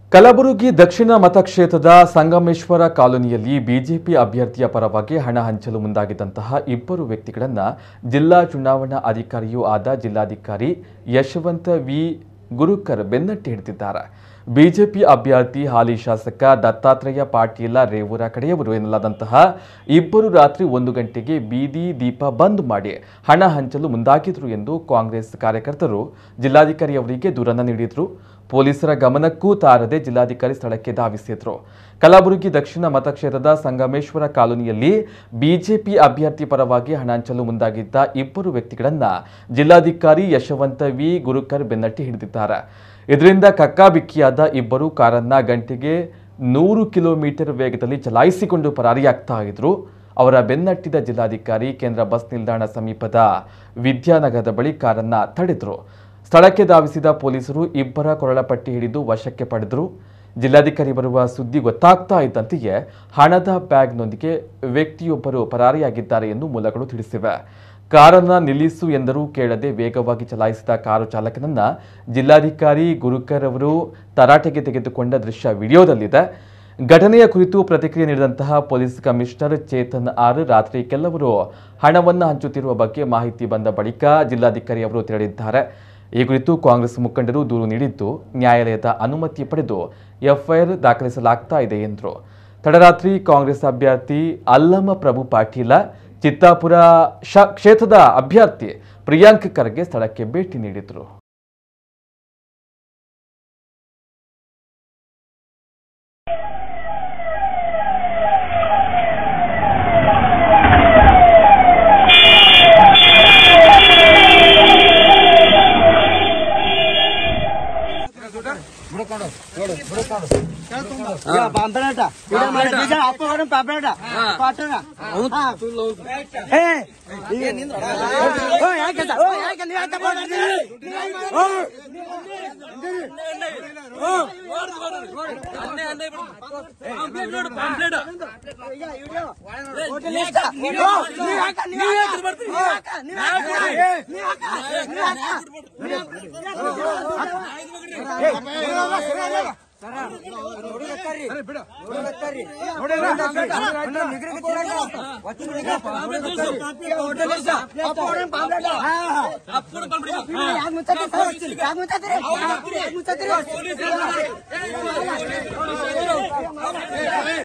ಕಲಬುರಗಿ ದಕ್ಷಿಣ ಮತಕ್ಷೇತ್ರದ ಸಂಗಮೇಶ್ವರ ಕಾಲೋನಿಯಲ್ಲಿ ಬಿಜೆಪಿ ಅಭ್ಯರ್ಥಿಯ ಪರವಾಗಿ ಹಣ ಹಂಚಲು ಮುಂದಾಗಿದ್ದಂತಹ ಇಬ್ಬರು ವ್ಯಕ್ತಿಗಳನ್ನ ಜಿಲ್ಲಾ ಚುನಾವಣಾ ಅಧಿಕಾರಿಯೂ ಆದ ಜಿಲ್ಲಾಧಿಕಾರಿ ಯಶವಂತ ವಿ ಗುರುಕರ್ ಬೆನ್ನಟ್ಟಿ ಹಿಡಿದಿದ್ದಾರೆ ಬಿಜೆಪಿ ಅಭ್ಯರ್ಥಿ ಹಾಲಿ ಶಾಸಕ ದತ್ತಾತ್ರೇಯ ಪಾಟೀಲ ರೇವೂರ ಕಡೆಯವರು ಎನ್ನಲಾದಂತಹ ಇಬ್ಬರು ರಾತ್ರಿ ಒಂದು ಗಂಟೆಗೆ ಬೀದಿ ದೀಪ ಬಂದ್ ಮಾಡಿ ಹಣ ಹಂಚಲು ಮುಂದಾಗಿದ್ರು ಎಂದು ಕಾಂಗ್ರೆಸ್ ಕಾರ್ಯಕರ್ತರು ಜಿಲ್ಲಾಧಿಕಾರಿ ಅವರಿಗೆ ದೂರನ್ನ ನೀಡಿದ್ರು ಪೊಲೀಸರ ಗಮನಕ್ಕೂ ತಾರದೆ ಜಿಲ್ಲಾಧಿಕಾರಿ ಸ್ಥಳಕ್ಕೆ ಧಾವಿಸಿದ್ರು ಕಲಬುರಗಿ ದಕ್ಷಿಣ ಮತಕ್ಷೇತ್ರದ ಸಂಗಮೇಶ್ವರ ಕಾಲೋನಿಯಲ್ಲಿ ಬಿಜೆಪಿ ಅಭ್ಯರ್ಥಿ ಪರವಾಗಿ ಹಣ ಹಂಚಲು ಮುಂದಾಗಿದ್ದ ಇಬ್ಬರು ವ್ಯಕ್ತಿಗಳನ್ನ ಜಿಲ್ಲಾಧಿಕಾರಿ ಯಶವಂತ ವಿ ಗುರುಕರ್ ಬೆನ್ನಟ್ಟಿ ಹಿಡಿದಿದ್ದಾರೆ ಇದರಿಂದ ಕಕ್ಕಾಬಿಕ್ಕಿಯಾದ ಇಬ್ಬರು ಕಾರನ್ನ ಗಂಟೆಗೆ ನೂರು ಕಿಲೋಮೀಟರ್ ವೇಗದಲ್ಲಿ ಚಲಾಯಿಸಿಕೊಂಡು ಪರಾರಿಯಾಗ್ತಾ ಇದ್ರು ಅವರ ಬೆನ್ನಟ್ಟಿದ ಜಿಲ್ಲಾಧಿಕಾರಿ ಕೇಂದ್ರ ಬಸ್ ನಿಲ್ದಾಣ ಸಮೀಪದ ವಿದ್ಯಾನಗರದ ಬಳಿ ಕಾರನ್ನ ತಡೆದ್ರು ಸ್ಥಳಕ್ಕೆ ಧಾವಿಸಿದ ಪೊಲೀಸರು ಇಬ್ಬರ ಕೊರಳಪಟ್ಟಿ ಹಿಡಿದು ವಶಕ್ಕೆ ಪಡೆದರು ಜಿಲ್ಲಾಧಿಕಾರಿ ಬರುವ ಸುದ್ದಿ ಗೊತ್ತಾಗ್ತಾ ಇದ್ದಂತೆಯೇ ಹಣದ ಬ್ಯಾಗ್ನೊಂದಿಗೆ ವ್ಯಕ್ತಿಯೊಬ್ಬರು ಪರಾರಿಯಾಗಿದ್ದಾರೆ ಎಂದು ಮೂಲಗಳು ತಿಳಿಸಿವೆ ಕಾರನ್ನ ನಿಲ್ಲಿಸು ಎಂದರೂ ಕೇಳದೆ ವೇಗವಾಗಿ ಚಲಾಯಿಸಿದ ಕಾರು ಚಾಲಕನನ್ನ ಜಿಲ್ಲಾಧಿಕಾರಿ ಗುರುಕರ್ ಅವರು ತರಾಟೆಗೆ ತೆಗೆದುಕೊಂಡ ದೃಶ್ಯ ವಿಡಿಯೋದಲ್ಲಿದೆ ಘಟನೆಯ ಕುರಿತು ಪ್ರತಿಕ್ರಿಯೆ ನೀಡಿದಂತಹ ಪೊಲೀಸ್ ಕಮಿಷನರ್ ಚೇತನ್ ಆರ್ ರಾತ್ರಿ ಕೆಲವರು ಹಣವನ್ನು ಹಂಚುತ್ತಿರುವ ಬಗ್ಗೆ ಮಾಹಿತಿ ಬಂದ ಬಳಿಕ ಜಿಲ್ಲಾಧಿಕಾರಿ ಅವರು ತೆರಳಿದ್ದಾರೆ ಈ ಕುರಿತು ಕಾಂಗ್ರೆಸ್ ಮುಖಂಡರು ದೂರು ನೀಡಿದ್ದು ನ್ಯಾಯಾಲಯದ ಅನುಮತಿ ಪಡೆದು ಎಫ್ಐಆರ್ ದಾಖಲಿಸಲಾಗ್ತಾ ಇದೆ ಎಂದರು ತಡರಾತ್ರಿ ಕಾಂಗ್ರೆಸ್ ಅಭ್ಯರ್ಥಿ ಅಲ್ಲಮ ಪ್ರಭು ಪಾಟೀಲ ಚಿತ್ತಾಪುರ ಶ ಕ್ಷೇತ್ರದ ಅಭ್ಯರ್ಥಿ ಪ್ರಿಯಾಂಕ್ ಖರ್ಗೆ ಸ್ಥಳಕ್ಕೆ ಭೇಟಿ ನೀಡಿದರು ಪಾಂಪಲೇಟ ಬೀಜ ಅಪ್ಪ ಹೊಡ ಪಾಂಪಲೇಟ ಪಾಟನ ಹೇ ಓ ಯಾಕೆ ಓ ಯಾಕೆ ನೀವು ಯಾಕೆ ಮಾಡ್ತೀರಿ ಓ ಯಾಕೆ ಮುಚ್ಚಾತ್ರಿ ಯಾಕೆ ಮುಚ್ಚಾತ್ರಿ ಯಾಕೆ ಮುಚ್ಚಾತ್ರಿ